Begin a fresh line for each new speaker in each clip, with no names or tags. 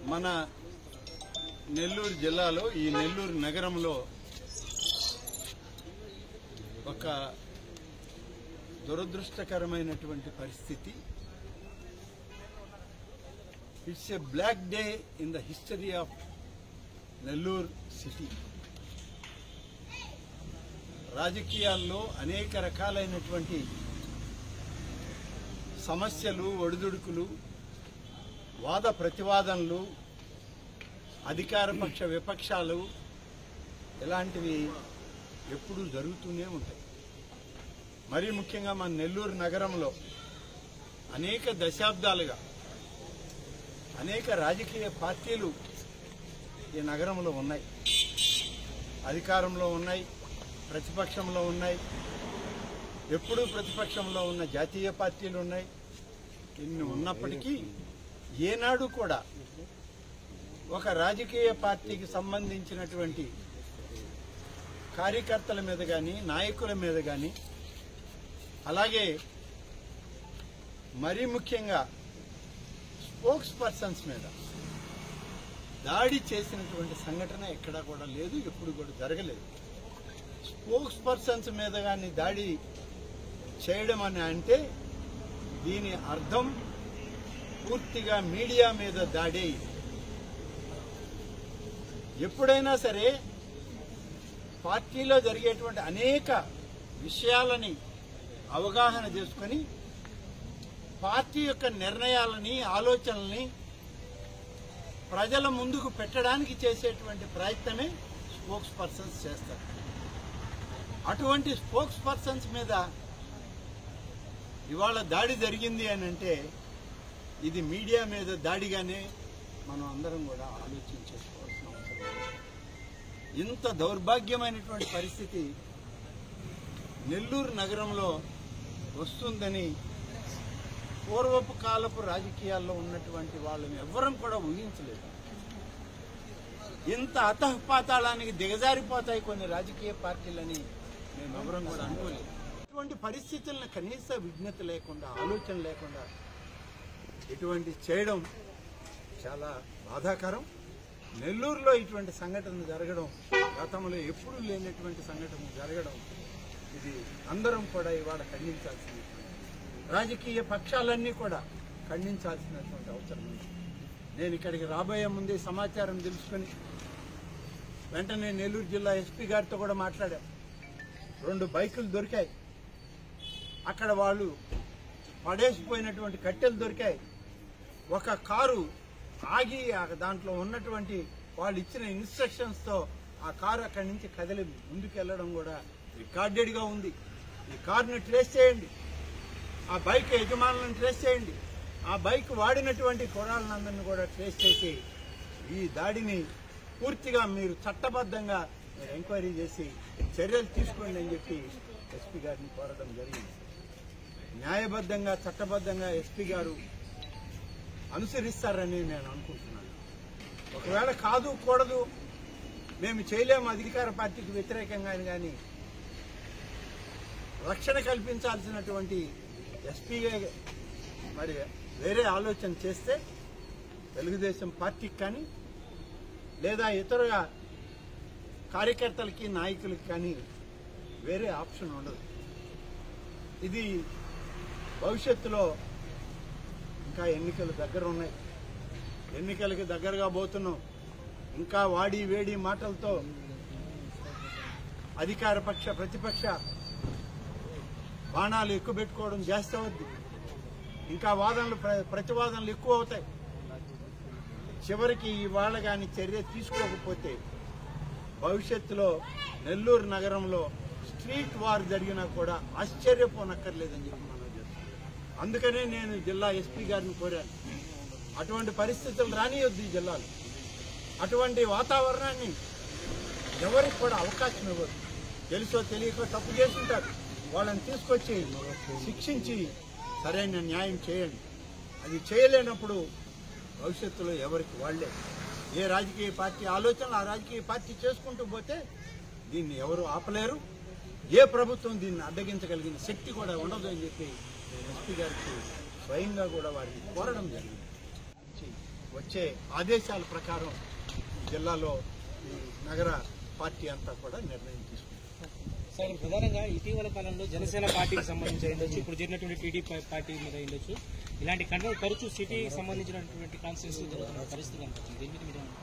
మన నెల్లూరు జిల్లాలో ఈ నెల్లూరు నగరంలో ఒక దురదృష్టకరమైనటువంటి పరిస్థితి it's a black day in the history of Nellore city రాజకీయాల్లో అనేక రకాలైనటువంటి సమస్యలు ఒడిదుడుకులు వాద ప్రతివాదనలు అధికార పక్ష విపక్షాలు ఇలాంటివి ఎప్పుడూ జరుగుతూనే ఉంటాయి మరీ ముఖ్యంగా మన నెల్లూరు నగరంలో అనేక దశాబ్దాలుగా అనేక రాజకీయ పార్టీలు ఈ నగరంలో ఉన్నాయి అధికారంలో ఉన్నాయి ప్రతిపక్షంలో ఉన్నాయి ఎప్పుడూ ప్రతిపక్షంలో ఉన్న జాతీయ పార్టీలు ఉన్నాయి ఇన్ని ఉన్నప్పటికీ ఏనాడు కూడా ఒక రాజకీయ పార్టీకి సంబంధించినటువంటి కార్యకర్తల మీద కానీ నాయకుల మీద కానీ అలాగే మరీ ముఖ్యంగా స్పోక్స్ పర్సన్స్ మీద దాడి చేసినటువంటి సంఘటన ఎక్కడా కూడా లేదు ఎప్పుడు కూడా జరగలేదు స్పోక్స్ పర్సన్స్ మీద కానీ దాడి చేయడం అని అంటే దీని అర్థం పూర్తిగా మీడియా మీద దాడి ఎప్పుడైనా సరే పార్టీలో జరిగేటువంటి అనేక విషయాలని అవగాహన చేసుకొని పార్టీ యొక్క నిర్ణయాలని ఆలోచనల్ని ప్రజల ముందుకు పెట్టడానికి చేసేటువంటి ప్రయత్నమే స్పోక్స్ పర్సన్స్ చేస్తారు అటువంటి స్పోక్స్ పర్సన్స్ మీద ఇవాళ దాడి జరిగింది అని అంటే ఇది మీడియా మీద దాడిగానే మనం అందరం కూడా ఆలోచించేసుకోవాల్సిన అవసరం ఉంది. ఇంత దౌర్భాగ్యమైనటువంటి పరిస్థితి నెల్లూరు నగరంలో వస్తుందని పూర్వపు కాలపు రాజకీయాల్లో ఉన్నటువంటి వాళ్ళని ఎవ్వరం కూడా ఊహించలేదు ఇంత అతఃపాతాళానికి దిగజారిపోతాయి కొన్ని రాజకీయ పార్టీలని మేము ఎవరం కూడా అనుకోలేదు ఇటువంటి పరిస్థితులను కనీస విజ్ఞత లేకుండా ఆలోచన లేకుండా ఇటువంటి చేయడం చాలా బాధాకరం నెల్లూరులో ఇటువంటి సంఘటన జరగడం గతంలో ఎప్పుడూ లేనటువంటి సంఘటన జరగడం ఇది అందరం కూడా ఇవాళ ఖండించాల్సింది రాజకీయ పక్షాలన్నీ కూడా ఖండించాల్సినటువంటి అవసరం ఉంది నేను ఇక్కడికి రాబోయే ముందే సమాచారం తెలుసుకొని వెంటనే నెల్లూరు జిల్లా ఎస్పీ గారితో కూడా మాట్లాడాం రెండు బైకులు దొరికాయి అక్కడ వాళ్ళు పడేసిపోయినటువంటి కట్టెలు దొరికాయి ఒక కారు ఆగి ఆ దాంట్లో ఉన్నటువంటి వాళ్ళు ఇచ్చిన ఇన్స్ట్రక్షన్స్ తో ఆ కారు అక్కడి నుంచి కదిలి ముందుకు వెళ్ళడం కూడా రికార్డెడ్ గా ఉంది ఈ కారుని ట్రేస్ చేయండి ఆ బైక్ యజమానులను ట్రేస్ చేయండి ఆ బైక్ వాడినటువంటి కురాలందరినీ కూడా ట్రేస్ చేసి ఈ దాడిని పూర్తిగా మీరు చట్టబద్ధంగా మీరు ఎంక్వైరీ చేసి చర్యలు తీసుకోండి అని చెప్పి ఎస్పీ గారిని కోరడం జరిగింది న్యాయబద్ధంగా చట్టబద్ధంగా ఎస్పీ గారు అనుసరిస్తారని నేను అనుకుంటున్నాను ఒకవేళ కాదు కూడదు మేము చేయలేము అధికార పార్టీకి వ్యతిరేకంగా కానీ రక్షణ కల్పించాల్సినటువంటి ఎస్పీ మరి వేరే ఆలోచన చేస్తే తెలుగుదేశం పార్టీకి కానీ లేదా ఇతర కార్యకర్తలకి నాయకులకి కానీ వేరే ఆప్షన్ ఉండదు ఇది భవిష్యత్తులో ఇంకా ఎన్నికలు దగ్గర ఉన్నాయి ఎన్నికలకి దగ్గరగా పోతున్నాం ఇంకా వాడి వేడి మాటలతో అధికార పక్ష ప్రతిపక్ష బాణాలు ఎక్కువ పెట్టుకోవడం జాస్తి అవుద్ది ఇంకా వాదనలు ప్ర- ప్రతివాదనలు ఎక్కువ అవుతాయి చివరికి ఇవాళ కానీ చర్య తీసుకోకపోతే భవిష్యత్తులో నెల్లూరు నగరంలో స్ట్రీట్ వార్ జరిగినా కూడా ఆశ్చర్యపోనక్కర్లేదని చెప్పి మనం చేస్తాం అందుకనే నేను జిల్లా ఎస్పీ గారిని కోరాను అటువంటి పరిస్థితులు రానియొద్దు ఈ జిల్లాలో అటువంటి వాతావరణాన్ని ఎవరికి కూడా అవకాశం ఇవ్వదు తెలుసో తెలియకో తప్పు చేస్తుంటారు వాళ్ళని తీసుకొచ్చి శిక్షించి సరైన న్యాయం చేయండి అది చేయలేనప్పుడు భవిష్యత్తులో ఎవరికి వాళ్లే ఏ రాజకీయ పార్టీ ఆలోచన ఆ రాజకీయ పార్టీ చేసుకుంటూ పోతే దీన్ని ఎవరు ఆపలేరు ఏ ప్రభుత్వం దీన్ని అడ్డగించగలిగిన శక్తి కూడా ఉండదు అని చెప్పి నేను ఎస్పీ గారికి స్వయంగా కూడా వారికి కోరడం జరిగింది వచ్చే ఆదేశాల ప్రకారం ఈ జిల్లాలో ఈ నగర పార్టీ అంతా కూడా నిర్ణయం తీసుకుంది
సార్ ప్రధానంగా ఇటీవల కాలంలో జనసేన పార్టీకి సంబంధించి ఉండొచ్చు ఇప్పుడు జరిగినటువంటి టీడీపీ పార్టీ మీద ఉండొచ్చు ఇలాంటి కంట్రోల్ తరచూ సిటీకి సంబంధించినటువంటి కాన్స్టిట్యూన్సీ జరుగుతున్న పరిస్థితి కనిపిస్తుంది దీని మీద మీరు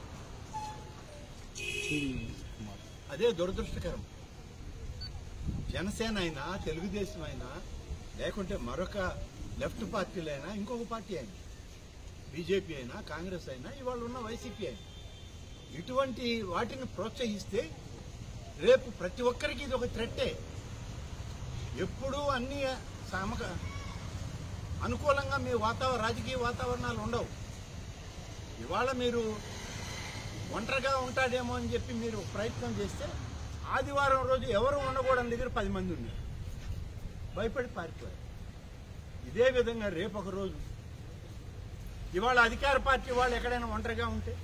అదే దురదృష్టకరం జనసేన అయినా తెలుగుదేశం అయినా లేకుంటే మరొక లెఫ్ట్ పార్టీలైనా ఇంకొక పార్టీ అయినా బీజేపీ అయినా కాంగ్రెస్ అయినా ఇవాళ ఉన్న వైసీపీ అయినా ఇటువంటి వాటిని ప్రోత్సహిస్తే రేపు ప్రతి ఒక్కరికి ఇది ఒక థ్రెట్టే ఎప్పుడూ అన్ని సమక అనుకూలంగా మీ వాతావరణ రాజకీయ వాతావరణాలు ఉండవు ఇవాళ మీరు ఒంటరిగా ఉంటాడేమో అని చెప్పి మీరు ప్రయత్నం చేస్తే ఆదివారం రోజు ఎవరు ఉండకూడని దగ్గర పది మంది ఉన్నారు భయపడి పారిపోయారు ఇదే విధంగా రేపు ఒక రోజు ఇవాళ అధికార పార్టీ వాళ్ళు ఎక్కడైనా ఒంటరిగా ఉంటే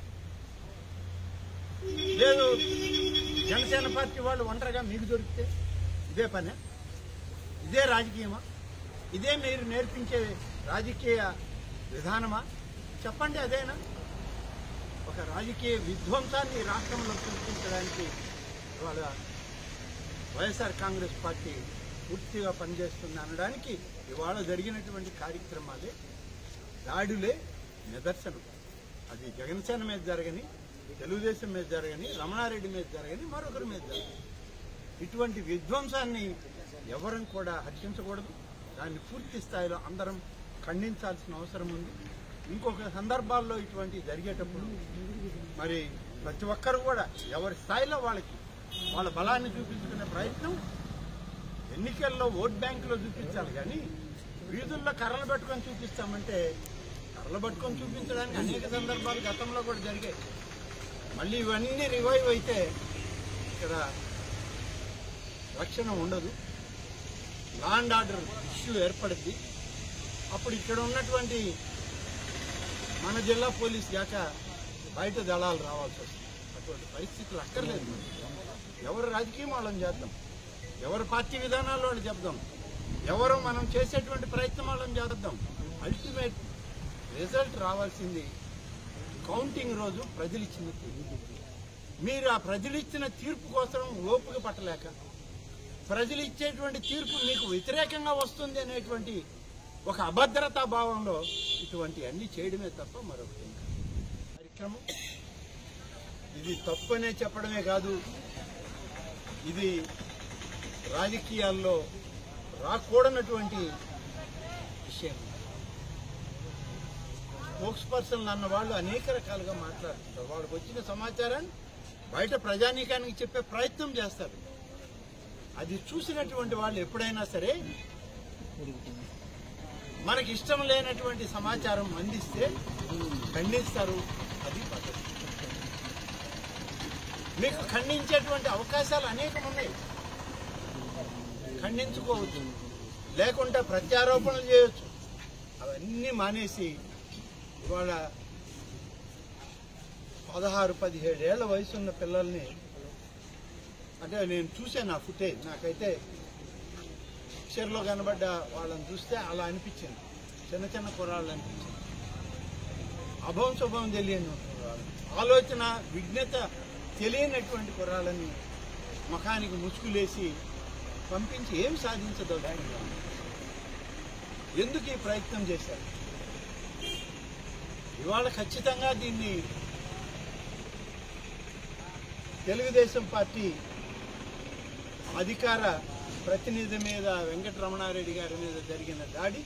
లేదు జనసేన పార్టీ వాళ్ళు ఒంటరిగా మీకు దొరికితే ఇదే పనే ఇదే రాజకీయమా ఇదే మీరు నేర్పించే రాజకీయ విధానమా చెప్పండి అదేనా ఒక రాజకీయ విధ్వంసాన్ని ఈ రాష్ట్రంలో సృష్టించడానికి ఇవాళ వైఎస్ఆర్ కాంగ్రెస్ పార్టీ పూర్తిగా పనిచేస్తుంది అనడానికి ఇవాళ జరిగినటువంటి కార్యక్రమాలే దాడులే నిదర్శనం అది జగన్సేన మీద జరగని తెలుగుదేశం మీద జరగని రమణారెడ్డి మీద జరగని మరొకరి మీద జరగని ఇటువంటి విధ్వంసాన్ని ఎవరం కూడా హర్షించకూడదు దాన్ని పూర్తి స్థాయిలో అందరం ఖండించాల్సిన అవసరం ఉంది ఇంకొక సందర్భాల్లో ఇటువంటి జరిగేటప్పుడు మరి ప్రతి ఒక్కరు కూడా ఎవరి స్థాయిలో వాళ్ళకి వాళ్ళ బలాన్ని చూపించుకునే ప్రయత్నం ఎన్నికల్లో ఓట్ బ్యాంకులో చూపించాలి కానీ వీధుల్లో కర్రలు పెట్టుకొని చూపిస్తామంటే కర్రలు పట్టుకొని చూపించడానికి అనేక సందర్భాలు గతంలో కూడా జరిగాయి మళ్ళీ ఇవన్నీ రివైవ్ అయితే ఇక్కడ రక్షణ ఉండదు లా అండ్ ఆర్డర్ ఇష్యూ ఏర్పడుద్ది అప్పుడు ఇక్కడ ఉన్నటువంటి మన జిల్లా పోలీస్ గాక బయట దళాలు రావాల్సి వస్తుంది అటువంటి పరిస్థితులు అక్కర్లేదు మనకి. ఎవరు రాజకీయం వాళ్ళని చేద్దాం ఎవరి పార్టీ విధానాలు వాళ్ళు చెప్దాం ఎవరు మనం చేసేటువంటి ప్రయత్నం వాళ్ళని చేద్దాం అల్టిమేట్ రిజల్ట్ రావాల్సింది కౌంటింగ్ రోజు ప్రజలు ఇచ్చిన తీర్పు మీరు ఆ ప్రజలు ఇచ్చిన తీర్పు కోసం ఓపిక పట్టలేక ప్రజలు ఇచ్చేటువంటి తీర్పు మీకు వ్యతిరేకంగా వస్తుంది అనేటువంటి ఒక అభద్రతా భావంలో ఇటువంటి అన్ని చేయడమే తప్ప మరొకటి ఏం కాదు. కార్యక్రమం ఇది తప్పు అనే చెప్పడమే కాదు ఇది రాజకీయాల్లో రాకూడనటువంటి విషయం స్పోక్స్ పర్సన్ అన్న వాళ్ళు అనేక రకాలుగా మాట్లాడుతుంటారు వాళ్ళకి వచ్చిన సమాచారాన్ని బయట ప్రజానీకానికి చెప్పే ప్రయత్నం చేస్తారు అది చూసినటువంటి వాళ్ళు ఎప్పుడైనా సరే మనకి ఇష్టం లేనటువంటి సమాచారం అందిస్తే ఖండిస్తారు అది పద్ధతి మీకు ఖండించేటువంటి అవకాశాలు అనేకం ఉన్నాయి ఖండించుకోవచ్చు లేకుంటే ప్రత్యారోపణలు చేయొచ్చు అవన్నీ మానేసి ఇవాళ పదహారు పదిహేడు ఏళ్ల వయసున్న పిల్లల్ని అంటే నేను చూశాను ఆ ఫుటేజ్ నాకైతే పిక్చర్లో కనబడ్డ వాళ్ళని చూస్తే అలా అనిపించింది చిన్న చిన్న కుర్రాళ్ళు అనిపించింది అభవం శుభం తెలియని వాళ్ళు ఆలోచన విఘ్నత తెలియనటువంటి కుర్రాళ్ళని ముఖానికి ముసుగులేసి పంపించి ఏం సాధించదలుచుకున్నారు ఎందుకు ఈ ప్రయత్నం చేశారు ఇవాళ ఖచ్చితంగా దీన్ని తెలుగుదేశం పార్టీ అధికార ప్రతినిధి మీద వెంకటరమణారెడ్డి గారి మీద జరిగిన దాడి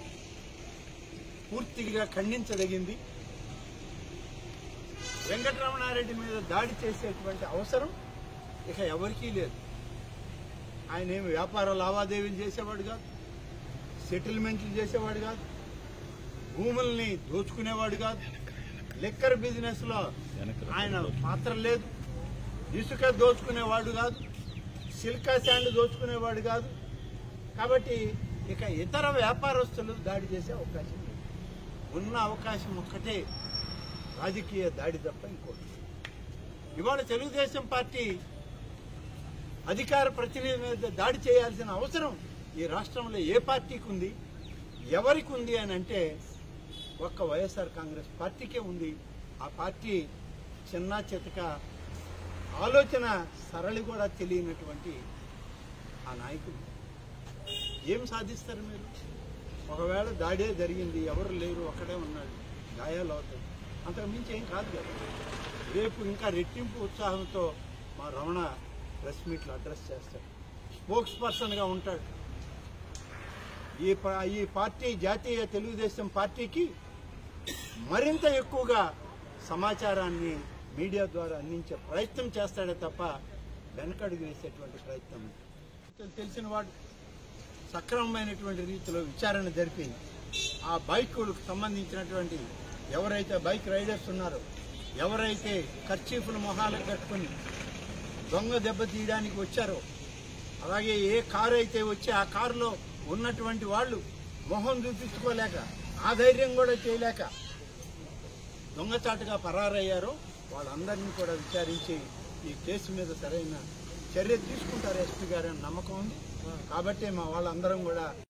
పూర్తిగా ఖండించదగింది వెంకటరమణారెడ్డి మీద దాడి చేసేటువంటి అవసరం ఇక ఎవరికీ లేదు ఆయన ఏమి వ్యాపార లావాదేవీలు చేసేవాడు కాదు సెటిల్మెంట్లు చేసేవాడు కాదు భూముల్ని దోచుకునేవాడు కాదు లిక్కర్ బిజినెస్ లో ఆయన పాత్ర లేదు ఇసుక దోచుకునేవాడు కాదు సిల్కా శాండ్ దోచుకునేవాడు కాదు కాబట్టి ఇక ఇతర వ్యాపారస్తులు దాడి చేసే అవకాశం లేదు ఉన్న అవకాశం ఒక్కటే రాజకీయ దాడి తప్ప ఇంకోటి లేదు. ఇవాళ తెలుగుదేశం పార్టీ అధికార ప్రతినిధి మీద దాడి చేయాల్సిన అవసరం ఈ రాష్ట్రంలో ఏ పార్టీకి ఉంది ఎవరికి ఉంది అని అంటే ఒక్క వైఎస్ఆర్ కాంగ్రెస్ పార్టీకే ఉంది ఆ పార్టీ చిన్న చితక ఆలోచన సరళి కూడా తెలియనటువంటి ఆ నాయకుడు ఏం సాధిస్తారు మీరు ఒకవేళ దాడే జరిగింది ఎవరు లేరు ఒక్కడే ఉన్నాడు గాయాలు అవుతాయి అంతకు మించి ఏం కాదు కదా రేపు ఇంకా రెట్టింపు ఉత్సాహంతో మా రమణ ప్రెస్ మీట్లు అడ్రస్ చేస్తాడు స్పోక్స్ పర్సన్గా ఉంటాడు ఈ పా- ఈ పార్టీ జాతీయ తెలుగుదేశం పార్టీకి మరింత ఎక్కువగా సమాచారాన్ని మీడియా ద్వారా అందించే ప్రయత్నం చేస్తాడే తప్ప వెనకడుగు వేసేటువంటి ప్రయత్నం తెలిసిన వాడు సక్రమమైనటువంటి రీతిలో విచారణ జరిపి ఆ బైకులకు సంబంధించినటువంటి ఎవరైతే బైక్ రైడర్స్ ఉన్నారో ఎవరైతే ఖర్చీఫుల మొహాలకు కట్టుకుని దొంగ దెబ్బ తీయడానికి వచ్చారో అలాగే ఏ కారు అయితే వచ్చి ఆ కారులో ఉన్నటువంటి వాళ్ళు మొహం చూపించుకోలేక ఆ ధైర్యం కూడా చేయలేక దొంగచాటుగా పరారయ్యారో వాళ్ళందరినీ కూడా విచారించి ఈ కేసు మీద సరైన చర్య తీసుకుంటారు ఎస్పీ గారు అని నమ్మకం ఉంది కాబట్టి మా వాళ్ళందరం కూడా